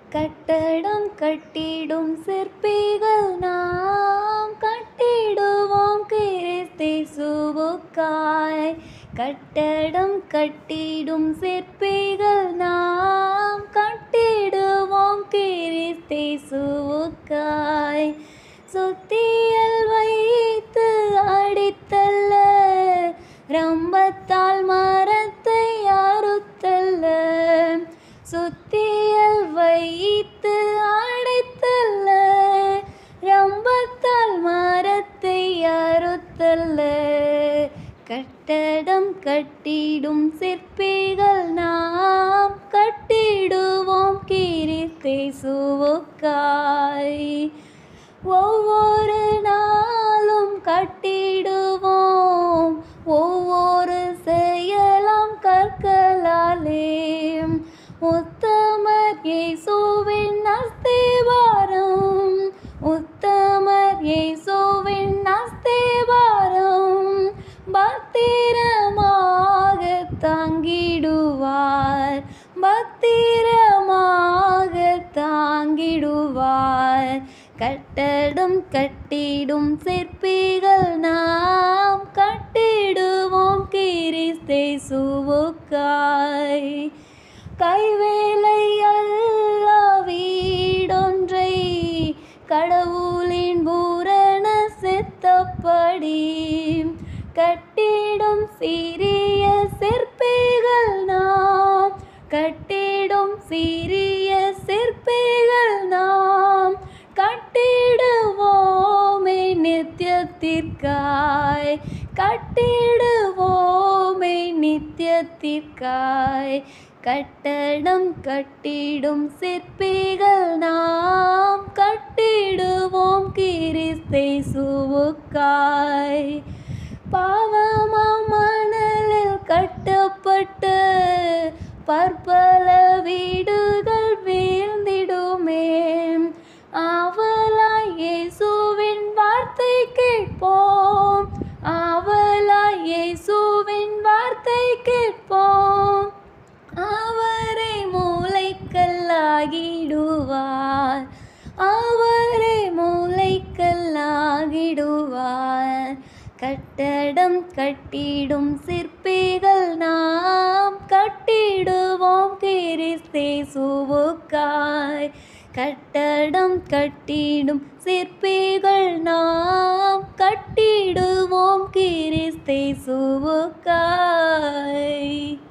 கட்டடம் கட்டிடும் சிற்பிகள் நாம் கட்டிடுவோம் கிறிஸ்தேசுவுக்காய் கட்டடம் கட்டிடும் சிற்பிகள் நாம் கட்டிடுவோம் கிறிஸ்தேசுவுக்காய் சுத்தியல் வைத்து அடித்தல்ல ரம்பத்தால் மரத்தை அறுத்தல்ல சுத்தியல் வைத்து அடைத்தல்ல ரம்பத்தால் மரத்தை அறுத்தல்ல கட்டடம் கட்டிடும் சிற்பிகள் நாம் கட்டிடுவோம் கிறிஸ்தேசுவுக்காய் ஒவ்வொரு நாளும் கட்டிடுவோம் ஒவ்வொரு செயலாம் கற்களாலே உத்தமர் இயேசுவின் அஸ்திவாரம் உத்தமர் இயேசுவின் அஸ்திவாரம் பத்திரமாக தாங்கிடுவார் பத்திரமாக தாங்கிடுவார் கட்டடம் கட்டிடும் சிற்பிகள் நாம் கட்டிடுவோம் கிறிஸ்தேசுவுக்காய் கைவேலை அல்ல வீடொன்றை கடவுளின் பூரண சித்தப்படி கட்டிடும் சிறிய சிற்பிகள் நாம் கட்டிடும் சிறிய சிற்பிகள் நாம் கட்டிடுவோமே நித்தியத்திற்காய் கட்டிடுவோமே நித்தியத்திற்காய் கட்டடம் கட்டிடும் சிற்பிகள் நாம் கட்டிடுவோம் கிறிஸ்தேசுவுக்காய் பாவமா மணலில் கட்டப்பட்ட பற்பல வீடுகள் வீழ்ந்திடுமே ஆவலாய் இயேசுவின் வார்த்தை கேட்போம் ஆவலாய் இயேசுவின் வார்த்தை கேட்போம் அவரை மூளைக்கல்லாகிடுவார் அவரை மூளைக்கல்லாகிடுவார் கட்டடம் கட்டிடும் சிற்பிகள் நாம் கட்டிடுவோம் கிறிஸ்தேசுவுக்காய் கட்டடம் கட்டிடும் சிற்பிகள் நாம் கட்டிடுவோம் கிறிஸ்தேசுவுக்காய்